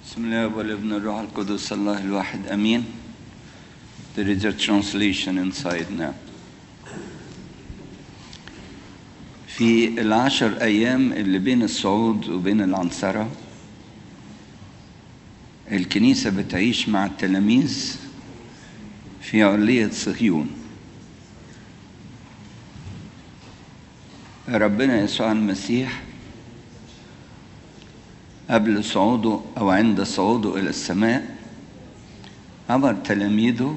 بسم الله والابن الروح القدس الله الواحد امين There is a translation inside now. في العشر أيام اللي بين الصعود وبين العنصرة الكنيسة بتعيش مع التلاميذ في علية صهيون ربنا يسوع المسيح قبل صعوده أو عند صعوده إلى السماء أمر تلاميذه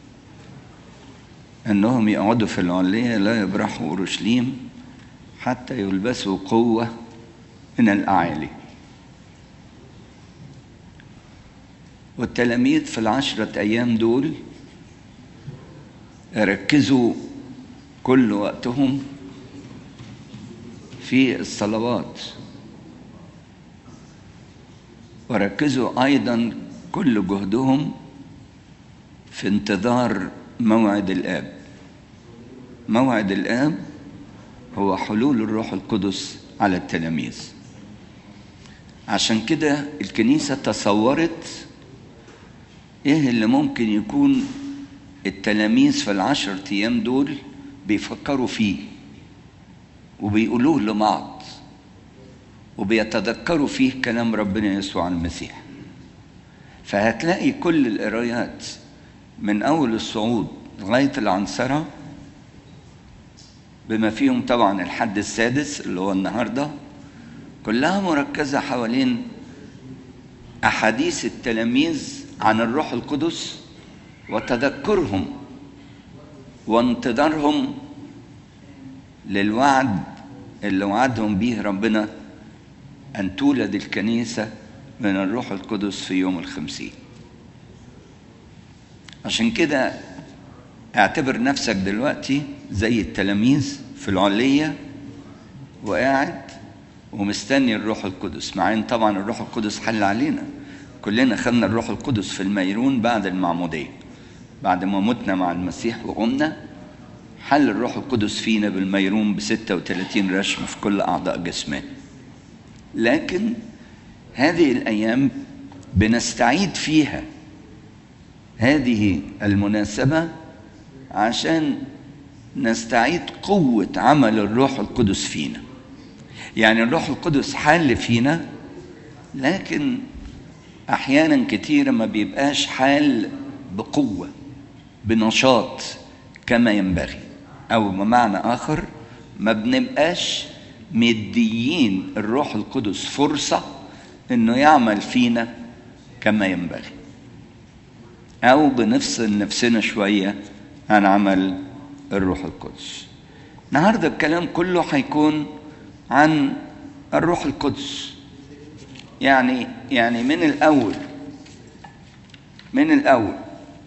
أنهم يقعدوا في العلية لا يبرحوا أورشليم حتى يلبسوا قوة من الأعالي والتلاميذ في العشرة أيام دول ركزوا كل وقتهم في الصلوات وركزوا أيضا كل جهدهم في انتظار موعد الآب موعد الآب هو حلول الروح القدس على التلاميذ عشان كده الكنيسة تصورت ايه اللي ممكن يكون التلاميذ في العشر ايام دول بيفكروا فيه وبيقولوه لبعض وبيتذكروا فيه كلام ربنا يسوع المسيح فهتلاقي كل القرايات من اول الصعود لغايه العنصره بما فيهم طبعا الحد السادس اللي هو النهارده كلها مركزه حوالين احاديث التلاميذ عن الروح القدس وتذكرهم وانتظارهم للوعد اللي وعدهم به ربنا أن تولد الكنيسة من الروح القدس في يوم الخمسين عشان كده اعتبر نفسك دلوقتي زي التلاميذ في العلية وقاعد ومستني الروح القدس مع ان طبعا الروح القدس حل علينا كلنا خدنا الروح القدس في الميرون بعد المعمودية بعد ما متنا مع المسيح وقمنا حل الروح القدس فينا بالميرون ب 36 رشم في كل أعضاء جسمنا لكن هذه الأيام بنستعيد فيها هذه المناسبة عشان نستعيد قوة عمل الروح القدس فينا يعني الروح القدس حال فينا لكن أحيانا كتيرة ما بيبقاش حال بقوة بنشاط كما ينبغي أو بمعنى آخر ما بنبقاش مديين الروح القدس فرصة إنه يعمل فينا كما ينبغي أو بنفصل نفسنا شوية عن عمل الروح القدس النهارده الكلام كله هيكون عن الروح القدس يعني يعني من الأول من الأول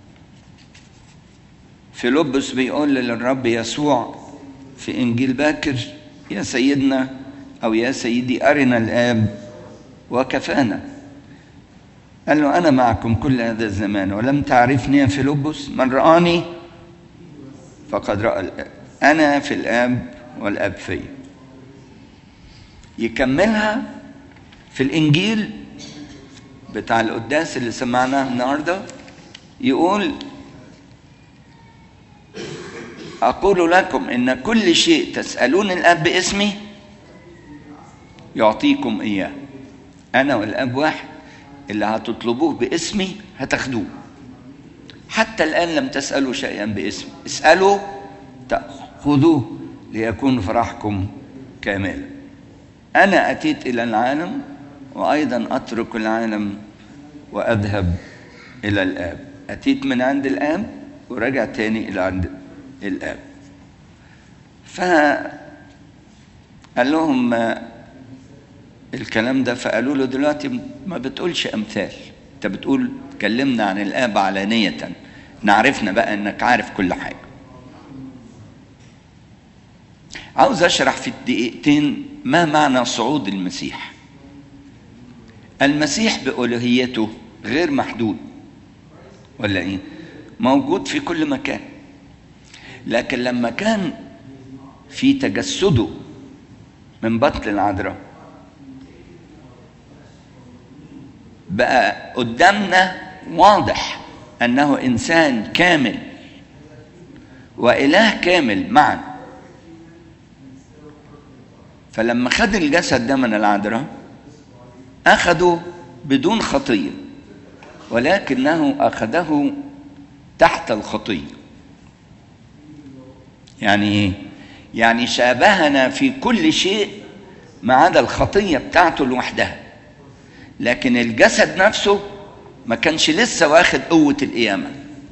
فيلبس بيقول للرب يسوع في إنجيل باكر يا سيدنا أو يا سيدي أرنا الآب وكفانا قال له أنا معكم كل هذا الزمان ولم تعرفني يا فيلبس من رآني فقد رأى الآب أنا في الآب والآب في يكملها في الإنجيل بتاع القداس اللي سمعناه النهارده يقول أقول لكم إن كل شيء تسألون الآب باسمي يعطيكم إياه أنا والآب واحد اللي هتطلبوه باسمي هتاخدوه حتى الآن لم تسألوا شيئا باسمي اسألوا تأخذوه ليكون فرحكم كاملا أنا أتيت إلى العالم وأيضا أترك العالم وأذهب إلى الآب أتيت من عند الآب ورجع تاني إلى عند الآب فقال لهم الكلام ده فقالوا له دلوقتي ما بتقولش أمثال أنت بتقول تكلمنا عن الآب علانية نعرفنا بقى إنك عارف كل حاجة عاوز أشرح في الدقيقتين ما معنى صعود المسيح المسيح بألوهيته غير محدود ولا إيه موجود في كل مكان لكن لما كان في تجسده من بطن العذراء بقى قدامنا واضح انه انسان كامل واله كامل معا فلما خد الجسد ده من العذراء اخده بدون خطيه ولكنه اخذه تحت الخطيه يعني ايه يعني شابهنا في كل شيء ما عدا الخطيه بتاعته لوحدها لكن الجسد نفسه ما كانش لسه واخد قوه القيامه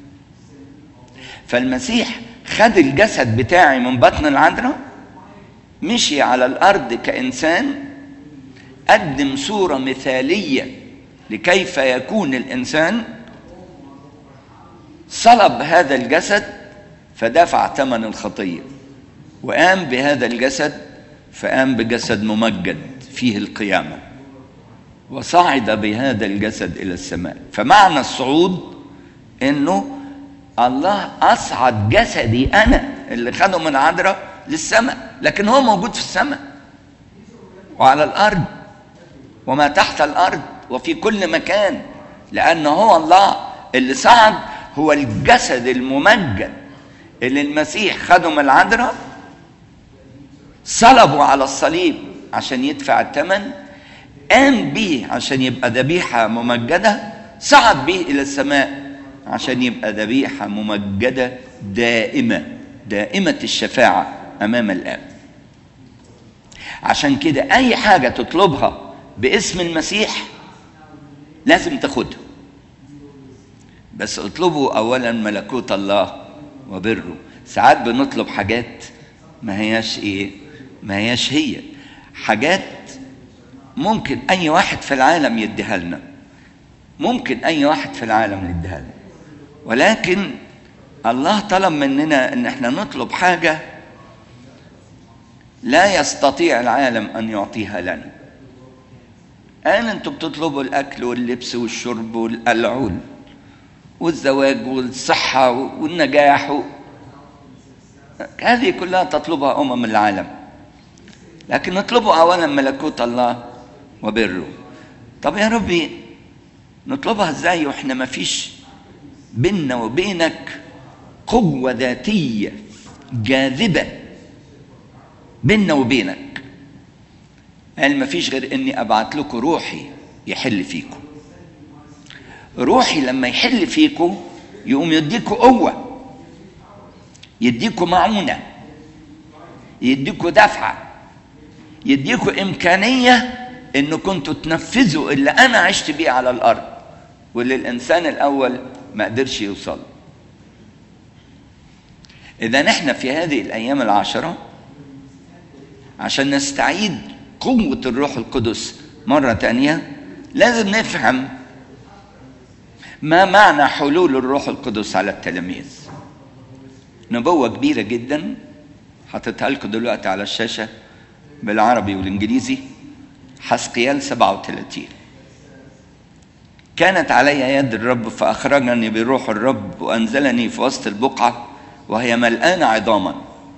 فالمسيح خد الجسد بتاعي من بطن العذراء مشي على الارض كانسان قدم صوره مثاليه لكيف يكون الانسان صلب هذا الجسد فدفع ثمن الخطيه وقام بهذا الجسد فقام بجسد ممجد فيه القيامه وصعد بهذا الجسد الى السماء فمعنى الصعود انه الله اصعد جسدي انا اللي خده من عذراء للسماء لكن هو موجود في السماء وعلى الارض وما تحت الارض وفي كل مكان لان هو الله اللي صعد هو الجسد الممجد اللي المسيح خده من العذراء صلبه على الصليب عشان يدفع الثمن قام به عشان يبقى ذبيحة ممجدة صعد به إلى السماء عشان يبقى ذبيحة ممجدة دائمة دائمة الشفاعة أمام الآب عشان كده أي حاجة تطلبها باسم المسيح لازم تاخدها بس اطلبوا أولا ملكوت الله وبره ساعات بنطلب حاجات ما هياش ايه ما هياش هي حاجات ممكن اي واحد في العالم يديها لنا ممكن اي واحد في العالم يديها لنا ولكن الله طلب مننا ان احنا نطلب حاجه لا يستطيع العالم ان يعطيها لنا قال انتوا بتطلبوا الاكل واللبس والشرب والقلع والزواج والصحه والنجاح هذه كلها تطلبها امم العالم لكن نطلبه اولا ملكوت الله وبره طب يا ربي نطلبها ازاي واحنا ما فيش بيننا وبينك قوة ذاتية جاذبة بيننا وبينك قال ما فيش غير اني ابعت لكم روحي يحل فيكم روحي لما يحل فيكم يقوم يديكوا قوة يديكوا معونة يديكوا دفعة يديكوا إمكانية إن كنتوا تنفذوا اللي أنا عشت بيه على الأرض واللي الإنسان الأول ما قدرش يوصل إذا نحن في هذه الأيام العشرة عشان نستعيد قوة الروح القدس مرة تانية لازم نفهم ما معنى حلول الروح القدس على التلاميذ نبوة كبيرة جدا حطيتها لكم دلوقتي على الشاشة بالعربي والإنجليزي حسقيال 37 كانت علي يد الرب فأخرجني بروح الرب وأنزلني في وسط البقعة وهي ملآنة عظاما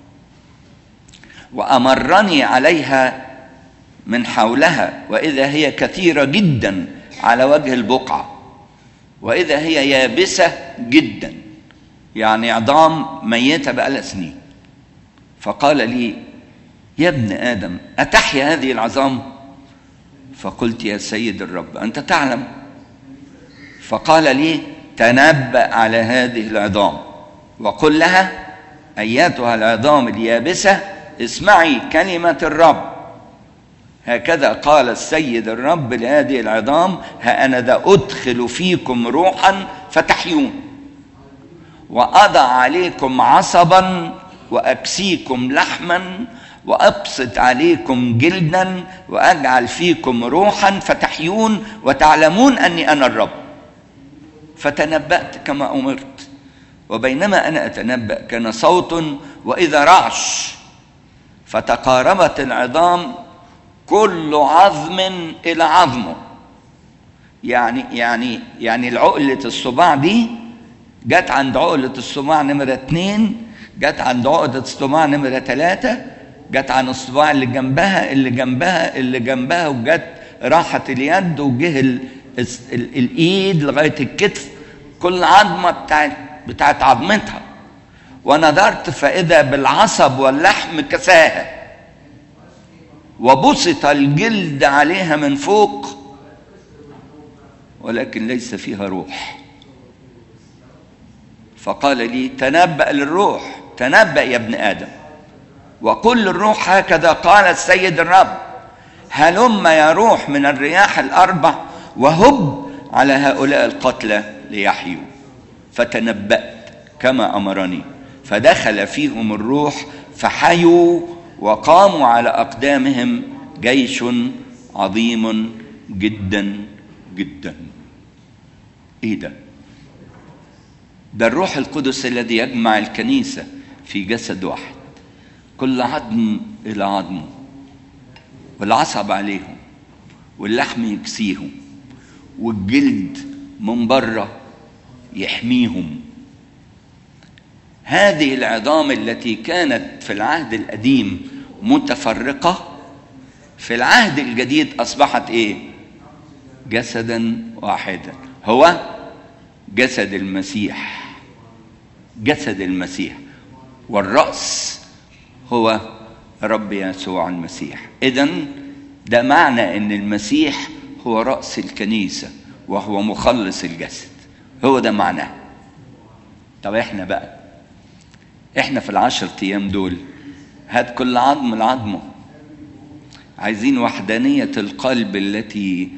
وأمرني عليها من حولها وإذا هي كثيرة جدا على وجه البقعة وإذا هي يابسة جدا يعني عظام ميتة بقالها سنين فقال لي يا ابن آدم أتحيا هذه العظام فقلت يا سيد الرب أنت تعلم فقال لي تنبأ على هذه العظام وقل لها أياتها العظام اليابسة اسمعي كلمة الرب هكذا قال السيد الرب لهذه العظام ها أنا ذا أدخل فيكم روحا فتحيون وأضع عليكم عصبا وأكسيكم لحما وأبسط عليكم جلدا وأجعل فيكم روحا فتحيون وتعلمون أني أنا الرب فتنبأت كما أمرت وبينما أنا أتنبأ كان صوت وإذا رعش فتقاربت العظام كل عظم إلى عظمه يعني يعني يعني العقلة الصباع دي جت عند عقلة الصباع نمرة اتنين جت عند عقدة الصباع نمرة ثلاثة جت عن الصباع اللي جنبها اللي جنبها اللي جنبها وجت راحت اليد وجه الس- ال- الايد لغايه الكتف كل عظمه بتاعت بتاعت عظمتها ونظرت فاذا بالعصب واللحم كساها وبسط الجلد عليها من فوق ولكن ليس فيها روح فقال لي تنبأ للروح تنبأ يا ابن آدم وقل للروح هكذا قال السيد الرب هلم يا روح من الرياح الأربع وهب على هؤلاء القتلى ليحيوا فتنبأت كما أمرني فدخل فيهم الروح فحيوا وقاموا على أقدامهم جيش عظيم جدا جدا ايه ده ده الروح القدس الذي يجمع الكنيسة في جسد واحد كل عظم إلى عظمه والعصب عليهم واللحم يكسيهم والجلد من بره يحميهم هذه العظام التي كانت في العهد القديم متفرقة في العهد الجديد أصبحت إيه؟ جسدا واحدا هو جسد المسيح جسد المسيح والرأس هو رب يسوع المسيح إذا ده معنى أن المسيح هو رأس الكنيسة وهو مخلص الجسد هو ده معناه طب احنا بقى احنا في العشر ايام دول هات كل عظم لعظمه عايزين وحدانية القلب التي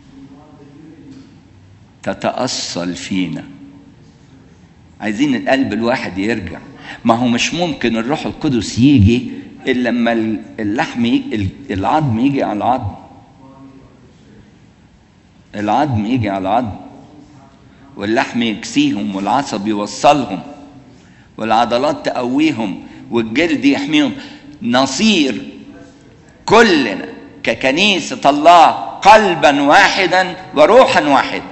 تتأصل فينا عايزين القلب الواحد يرجع ما هو مش ممكن الروح القدس يجي الا لما اللحم يجي العظم يجي على العظم العظم يجي على العظم واللحم يكسيهم والعصب يوصلهم والعضلات تقويهم والجلد يحميهم نصير كلنا ككنيسة الله قلبا واحدا وروحا واحدا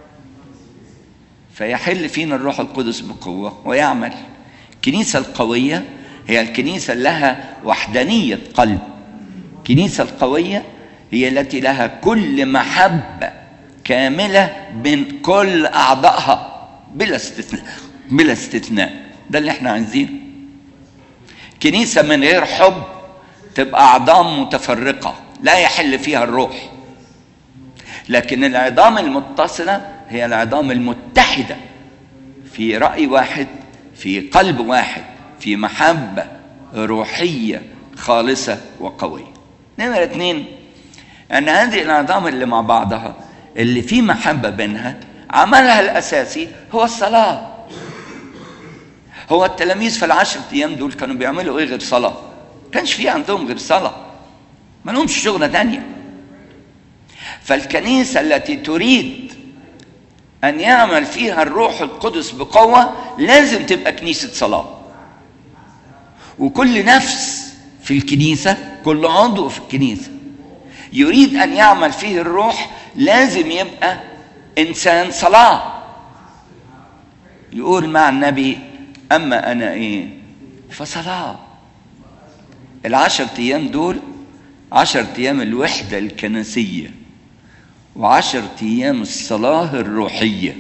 فيحل فينا الروح القدس بقوة ويعمل الكنيسة القوية هي الكنيسة لها وحدانية قلب الكنيسة القوية هي التي لها كل محبة كاملة بين كل أعضائها بلا استثناء بلا استثناء ده اللي احنا عايزينه كنيسة من غير حب تبقى أعضاء متفرقة لا يحل فيها الروح لكن العظام المتصلة هي العظام المتحدة في رأي واحد في قلب واحد في محبة روحية خالصة وقوية نمرة اثنين أن هذه العظام اللي مع بعضها اللي في محبة بينها عملها الأساسي هو الصلاة هو التلاميذ في العشر أيام دول كانوا بيعملوا إيه غير صلاة كانش في عندهم غير صلاة ما لهمش شغلة تانية فالكنيسة التي تريد أن يعمل فيها الروح القدس بقوة لازم تبقى كنيسة صلاة وكل نفس في الكنيسة كل عضو في الكنيسة يريد أن يعمل فيه الروح لازم يبقى إنسان صلاة يقول مع النبي أما أنا إيه فصلاة العشر أيام دول عشر أيام الوحدة الكنسية وعشر أيام الصلاة الروحية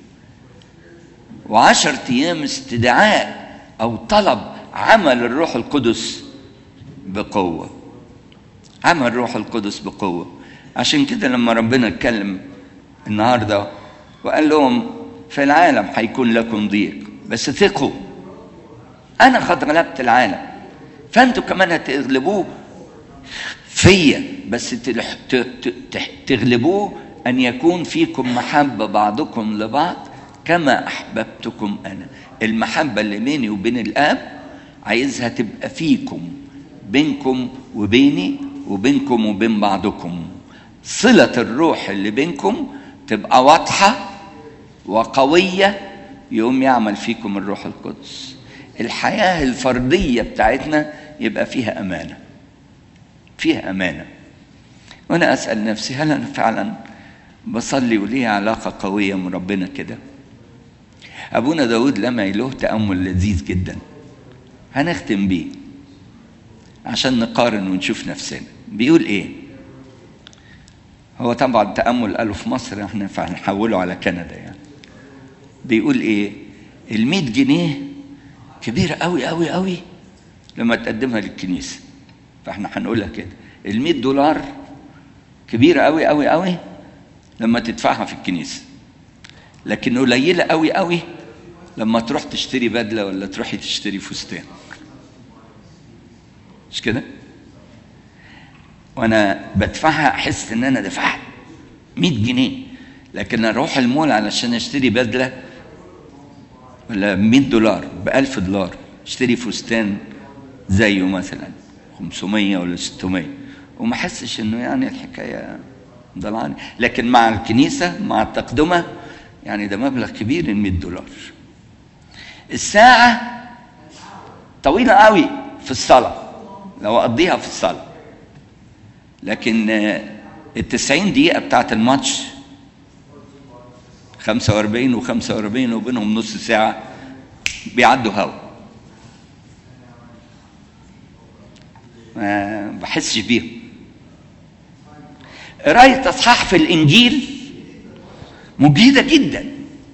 وعشر أيام استدعاء أو طلب عمل الروح القدس بقوة عمل الروح القدس بقوة عشان كده لما ربنا اتكلم النهاردة وقال لهم في العالم هيكون لكم ضيق بس ثقوا أنا قد غلبت العالم فأنتوا كمان هتغلبوه فيا بس تغلبوه أن يكون فيكم محبة بعضكم لبعض كما أحببتكم أنا المحبة اللي بيني وبين الآب عايزها تبقى فيكم بينكم وبيني وبينكم وبين بعضكم صلة الروح اللي بينكم تبقى واضحة وقوية يقوم يعمل فيكم الروح القدس الحياة الفردية بتاعتنا يبقى فيها أمانة فيها أمانة وأنا أسأل نفسي هل أنا فعلا بصلي وليه علاقة قوية من ربنا كده أبونا داود لما له تأمل لذيذ جدا هنختم بيه عشان نقارن ونشوف نفسنا بيقول إيه هو طبعا تأمل قالوا في مصر احنا فهنحوله على كندا يعني بيقول ايه ال 100 جنيه كبيرة قوي قوي قوي لما تقدمها للكنيسة فاحنا هنقولها كده ال 100 دولار كبيرة قوي قوي قوي لما تدفعها في الكنيسة لكن قليلة قوي قوي لما تروح تشتري بدلة ولا تروحي تشتري فستان مش كده؟ وانا بدفعها احس ان انا دفعت 100 جنيه لكن اروح المول علشان اشتري بدله ولا 100 دولار ب 1000 دولار اشتري فستان زيه مثلا 500 ولا 600 وما احسش انه يعني الحكايه ضلعني لكن مع الكنيسه مع التقدمه يعني ده مبلغ كبير ال 100 دولار الساعه طويله قوي في الصلاه لو اقضيها في الصلاه لكن التسعين دقيقة بتاعت الماتش 45 و45 وبينهم نص ساعة بيعدوا هوا ما بحسش بيهم قراية أصحاح في الإنجيل مجهدة جدا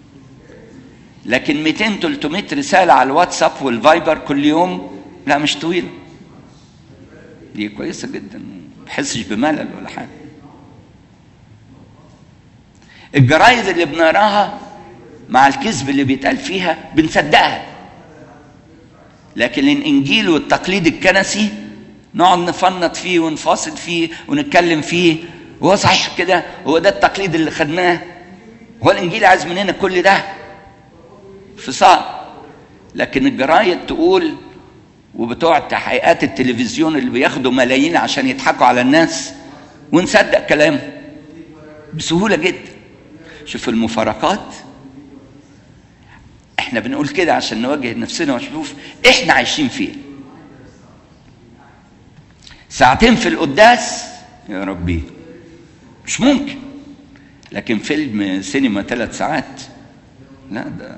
لكن 200 300 رسالة على الواتساب والفايبر كل يوم لا مش طويلة دي كويسة جدا بحسش بملل ولا حاجه الجرايد اللي بنقراها مع الكذب اللي بيتقال فيها بنصدقها لكن الانجيل والتقليد الكنسي نقعد نفنط فيه ونفاصل فيه ونتكلم فيه وهو صحيح كده هو ده التقليد اللي خدناه هو الانجيل عايز مننا كل ده فصال لكن الجرايد تقول وبتوع تحقيقات التلفزيون اللي بياخدوا ملايين عشان يضحكوا على الناس ونصدق كلامه بسهوله جدا شوف المفارقات احنا بنقول كده عشان نواجه نفسنا ونشوف احنا عايشين فين ساعتين في القداس يا ربي مش ممكن لكن فيلم سينما ثلاث ساعات لا ده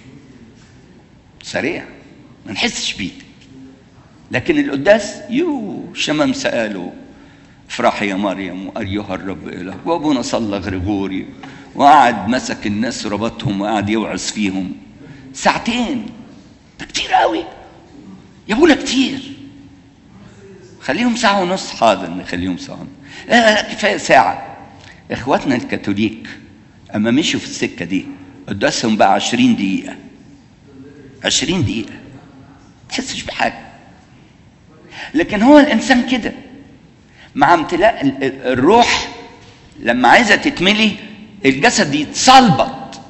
سريع ما نحسش بيه لكن القداس يو شمم سأله افرح يا مريم وأيها الرب إله وأبونا صلى غريغوري وقعد مسك الناس ربطهم وقعد يوعظ فيهم ساعتين ده كتير قوي يا ابونا كتير خليهم ساعة ونص حاضر نخليهم ساعة ونص لا لا كفاية ساعة إخواتنا الكاثوليك أما مشوا في السكة دي قداسهم بقى عشرين دقيقة عشرين دقيقة تحسش بحاجة لكن هو الانسان كده مع امتلاء الروح لما عايزه تتملي الجسد يتصلبط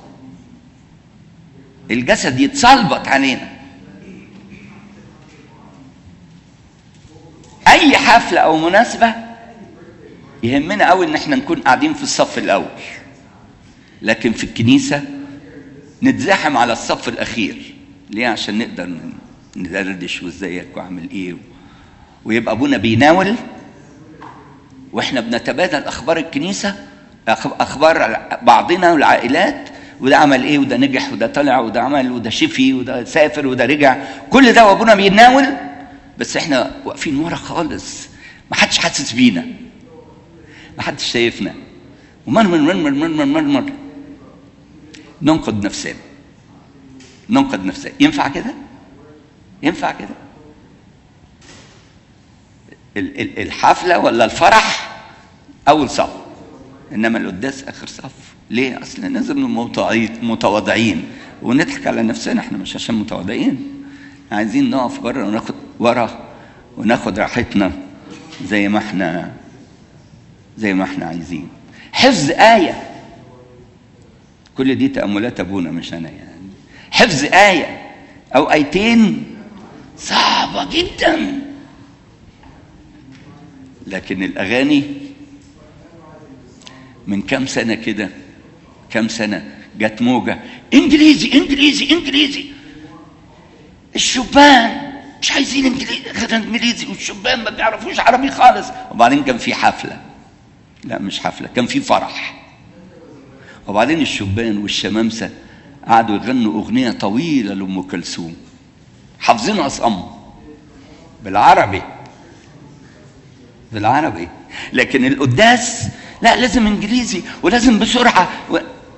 الجسد يتصلبط علينا اي حفله او مناسبه يهمنا قوي ان احنا نكون قاعدين في الصف الاول لكن في الكنيسه نتزاحم على الصف الاخير ليه عشان نقدر ندردش وازيك واعمل ايه ويبقى ابونا بيناول واحنا بنتبادل اخبار الكنيسه اخبار بعضنا والعائلات وده عمل ايه وده نجح وده طلع وده عمل وده شفي وده سافر وده رجع كل ده وابونا بيناول بس احنا واقفين ورا خالص ما حدش حاسس بينا ما حدش شايفنا ومرمر مرمر مرمر مرمر ننقد نفسنا ننقد نفسنا ينفع كده ينفع كده الحفله ولا الفرح اول صف انما القداس اخر صف ليه اصل لازم متواضعين ونضحك على نفسنا احنا مش عشان متواضعين عايزين نقف بره وناخد ورا وناخد راحتنا زي ما احنا زي ما احنا عايزين حفظ آية كل دي تأملات أبونا مش أنا يعني حفظ آية أو آيتين صعبة جدا لكن الأغاني من كام سنة كده كام سنة جت موجة إنجليزي إنجليزي إنجليزي الشبان مش عايزين انجليزي غير انجليزي والشبان ما بيعرفوش عربي خالص وبعدين كان في حفله لا مش حفله كان في فرح وبعدين الشبان والشمامسه قعدوا يغنوا اغنيه طويله لام كلثوم حافظينها اصم بالعربي بالعربي لكن القداس لا لازم انجليزي ولازم بسرعه و...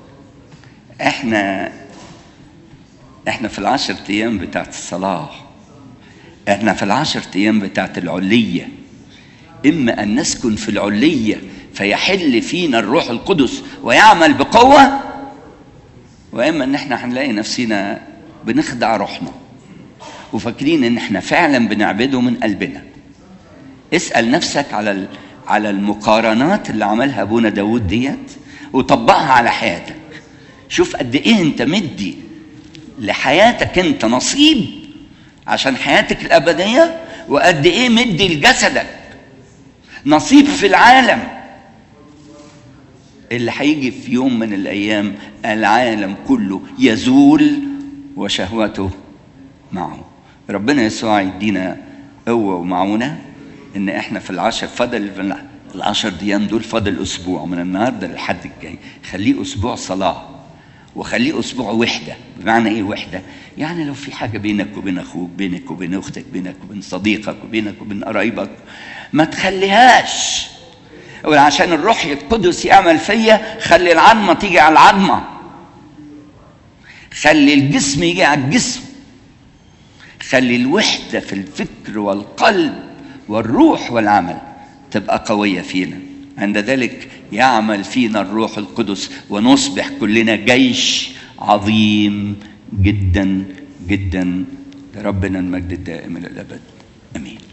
احنا احنا في العشر ايام بتاعت الصلاه احنا في العشر ايام بتاعت العليه اما ان نسكن في العليه فيحل فينا الروح القدس ويعمل بقوه واما ان احنا هنلاقي نفسنا بنخدع روحنا وفاكرين ان احنا فعلا بنعبده من قلبنا اسال نفسك على ال- على المقارنات اللي عملها ابونا داود ديت وطبقها على حياتك شوف قد ايه انت مدي لحياتك انت نصيب عشان حياتك الابديه وقد ايه مدي لجسدك نصيب في العالم اللي هيجي في يوم من الايام العالم كله يزول وشهوته معه ربنا يسوع يدينا قوه ومعونه ان احنا في العشر فضل العشر ايام دول فاضل اسبوع من النهارده للحد الجاي خليه اسبوع صلاه وخليه اسبوع وحده بمعنى ايه وحده يعني لو في حاجه بينك وبين اخوك بينك وبين اختك بينك وبين صديقك وبينك وبين قرايبك ما تخليهاش وعشان الروح القدس يعمل فيا خلي العظمه تيجي على العظمه خلي الجسم يجي على الجسم خلي الوحده في الفكر والقلب والروح والعمل تبقى قويه فينا عند ذلك يعمل فينا الروح القدس ونصبح كلنا جيش عظيم جدا جدا لربنا المجد الدائم الى الابد امين